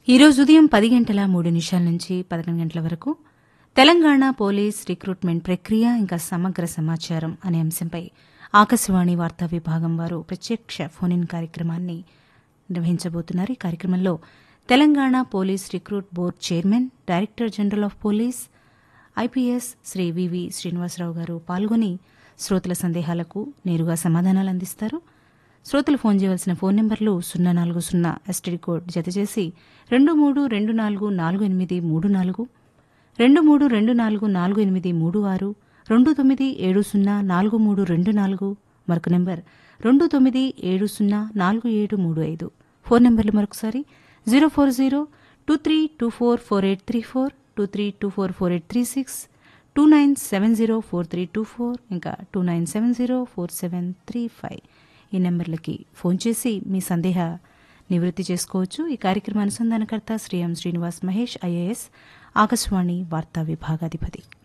ఈరోజు ఉదయం పది గంటల మూడు నిమిషాల నుంచి పదకొండు గంటల వరకు తెలంగాణ పోలీస్ రిక్రూట్మెంట్ ప్రక్రియ ఇంకా సమగ్ర సమాచారం అనే అంశంపై ఆకాశవాణి వార్తా విభాగం వారు ప్రత్యక్ష ఫోన్ ఇన్ కార్యక్రమాన్ని నిర్వహించబోతున్నారు ఈ కార్యక్రమంలో Telangana police recruit board chairman director general of police IPS Shri VV Srinivasarao గారు పాల్గొని శ్రోతల సందేహాలకు నేరుగా సమాధానాలు అందిస్తారు శ్రోతలు ఫోన్ చేయవలసిన ఫోన్ నెంబర్లు సున్నా నాలుగు సున్నా ఎస్టీడీ కోడ్ జతచేసి రెండు మూడు రెండు నాలుగు నాలుగు ఎనిమిది మూడు నాలుగు రెండు మూడు రెండు నాలుగు నాలుగు ఎనిమిది మూడు ఆరు రెండు తొమ్మిది ఏడు సున్నా నాలుగు మూడు రెండు నాలుగు మరొక నెంబర్ రెండు తొమ్మిది ఏడు సున్నా నాలుగు ఏడు మూడు ఐదు ఫోన్ నెంబర్లు మరొకసారి zero four zero two three two four four eight three four two three two four four eight three six two nine seven zero four three two four ఇంకా two nine seven zero four seven three five ఈ నెంబర్లకి phone చేసి మీ సందేహ నివృత్తి చేసుకోవచ్చు ఈ కార్యక్రమ అనుసంధానకర్త శ్రీ ఎం శ్రీనివాస్ మహేష్ ఐఏఎస్ ఆకాశవాణి వార్తా విభాగాధిపతి